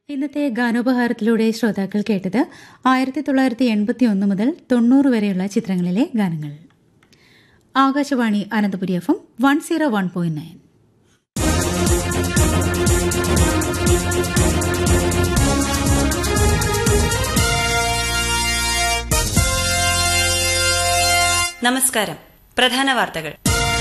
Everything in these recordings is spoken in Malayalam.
ഇന്നത്തെ ഗാനോപഹാരത്തിലൂടെ ശ്രോതാക്കൾ കേട്ടത് ആയിരത്തി തൊള്ളായിരത്തി എൺപത്തി ഒന്ന് മുതൽ തൊണ്ണൂറ് വരെയുള്ള ചിത്രങ്ങളിലെ ഗാനങ്ങൾ Akashvani Ananthapuri F M one zero one point nine നമസ്കാരം പ്രധാന വാർത്തകൾ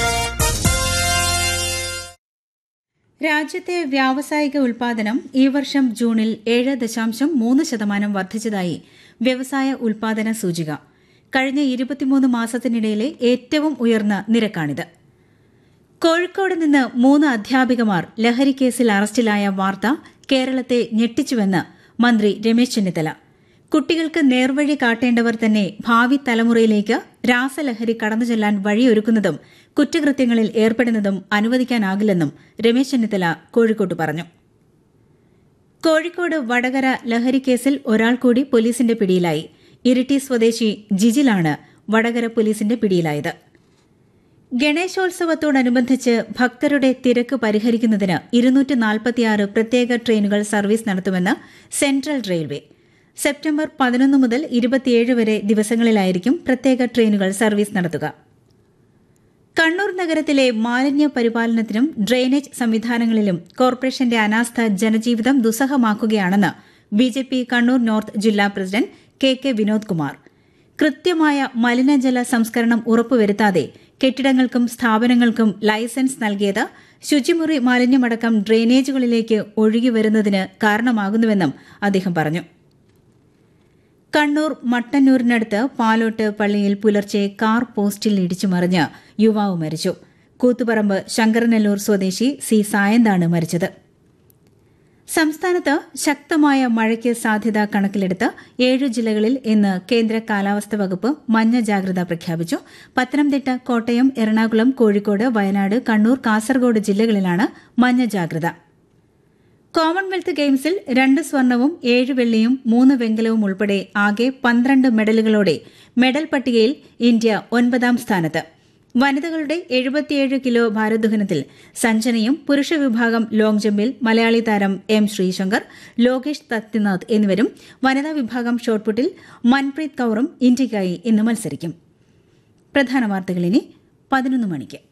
രാജ്യത്തെ വ്യാവസായിക ഉൽപാദനം ഈ വർഷം ജൂണിൽ ഏഴ് ദശാംശം മൂന്ന് ശതമാനം വർദ്ധിച്ചതായി വ്യവസായ ഉൽപാദന സൂചിക കഴിഞ്ഞ ഇരുപത്തിമൂന്ന് മാസത്തിനിടയിലെ ഏറ്റവും ഉയർന്ന നിരക്കാണിത് കോഴിക്കോട് നിന്ന് മൂന്ന് അധ്യാപികമാർ ലഹരിക്കേസിൽ അറസ്റ്റിലായ വാർത്ത കേരളത്തെ ഞെട്ടിച്ചുവെന്ന് മന്ത്രി രമേശ് ചെന്നിത്തല കുട്ടികൾക്ക് നേർവഴി കാട്ടേണ്ടവർ തന്നെ ഭാവി തലമുറയിലേക്ക് രാസലഹരി കടന്നുചെല്ലാൻ വഴിയൊരുക്കുന്നതും കുറ്റകൃത്യങ്ങളിൽ ഏർപ്പെടുന്നതും അനുവദിക്കാനാകില്ലെന്നും രമേശ് ചെന്നിത്തല കോഴിക്കോട്ട് പറഞ്ഞു കോഴിക്കോട് വടകര ലഹരിക്കേസിൽ ഒരാൾ കൂടി പോലീസിന്റെ പിടിയിലായി ഇരിട്ടി സ്വദേശി ജിജിലാണ് വടകര പോലീസിന്റെ പിടിയിലായത് ഗണേശോത്സവത്തോടനുബന്ധിച്ച് ഭക്തരുടെ തിരക്ക് പരിഹരിക്കുന്നതിന് ഇരുന്നൂറ്റി നാൽപ്പത്തിയാറ് പ്രത്യേക ട്രെയിനുകൾ സർവീസ് നടത്തുമെന്ന് സെൻട്രൽ റെയിൽവേ സെപ്റ്റംബർ പതിനൊന്ന് മുതൽ ഇരുപത്തിയേഴ് വരെ ദിവസങ്ങളിലായിരിക്കും പ്രത്യേക ട്രെയിനുകൾ സർവീസ് നടത്തുക കണ്ണൂർ നഗരത്തിലെ മാലിന്യ പരിപാലനത്തിനും ഡ്രെയിനേജ് സംവിധാനങ്ങളിലും കോർപ്പറേഷന്റെ അനാസ്ഥ ജനജീവിതം ദുസ്സഹമാക്കുകയാണെന്ന് ബിജെപി കണ്ണൂർ നോർത്ത് ജില്ലാ president K K Vinod Kumar കൃത്യമായ മലിനജല സംസ്കരണം ഉറപ്പുവരുത്താതെ കെട്ടിടങ്ങൾക്കും സ്ഥാപനങ്ങൾക്കും ലൈസൻസ് നൽകിയത് ശുചിമുറി മാലിന്യമടക്കം ഡ്രെയിനേജുകളിലേക്ക് ഒഴുകിവരുന്നതിന് കാരണമാകുന്നുവെന്നും അദ്ദേഹം പറഞ്ഞു കണ്ണൂർ മട്ടന്നൂരിനടുത്ത് പാലോട്ട് പള്ളിയിൽ പുലർച്ചെ കാർ പോസ്റ്റിൽ ഇടിച്ചു മറിഞ്ഞ് യുവാവ് മരിച്ചു കൂത്തുപറമ്പ് ശങ്കരനെല്ലൂർ സ്വദേശി സി സായന്താണ് മരിച്ചത് സംസ്ഥാനത്ത് ശക്തമായ മഴയ്ക്ക് സാധ്യത കണക്കിലെടുത്ത് ഏഴു ജില്ലകളിൽ ഇന്ന് കേന്ദ്ര കാലാവസ്ഥാ വകുപ്പ് മഞ്ഞ ജാഗ്രത പ്രഖ്യാപിച്ചു പത്തനംതിട്ട കോട്ടയം എറണാകുളം കോഴിക്കോട് വയനാട് കണ്ണൂർ കാസർഗോഡ് ജില്ലകളിലാണ് മഞ്ഞ ജാഗ്രത കോമൺവെൽത്ത് ഗെയിംസിൽ രണ്ട് സ്വർണവും ഏഴ് വെള്ളിയും മൂന്ന് വെങ്കലവും ഉൾപ്പെടെ ആകെ പന്ത്രണ്ട് മെഡലുകളോടെ മെഡൽ പട്ടികയിൽ ഇന്ത്യ ഒൻപതാം സ്ഥാനത്ത് വനിതകളുടെ എഴുപത്തിയേഴ് കിലോ ഭാരോദ്വഹനത്തിൽ സഞ്ജനയും പുരുഷ വിഭാഗം ലോങ് ജമ്പിൽ മലയാളി താരം എം ശ്രീശങ്കർ ലോകേഷ് സത്യനാഥ് എന്നിവരും വനിതാ വിഭാഗം ഷോട്ട്പുട്ടിൽ മൻപ്രീത് കൌറും ഇന്ത്യയ്ക്കായി ഇന്ന് മത്സരിക്കും പ്രധാന വാർത്തകളിനി പതിനൊന്ന് മണിക്ക്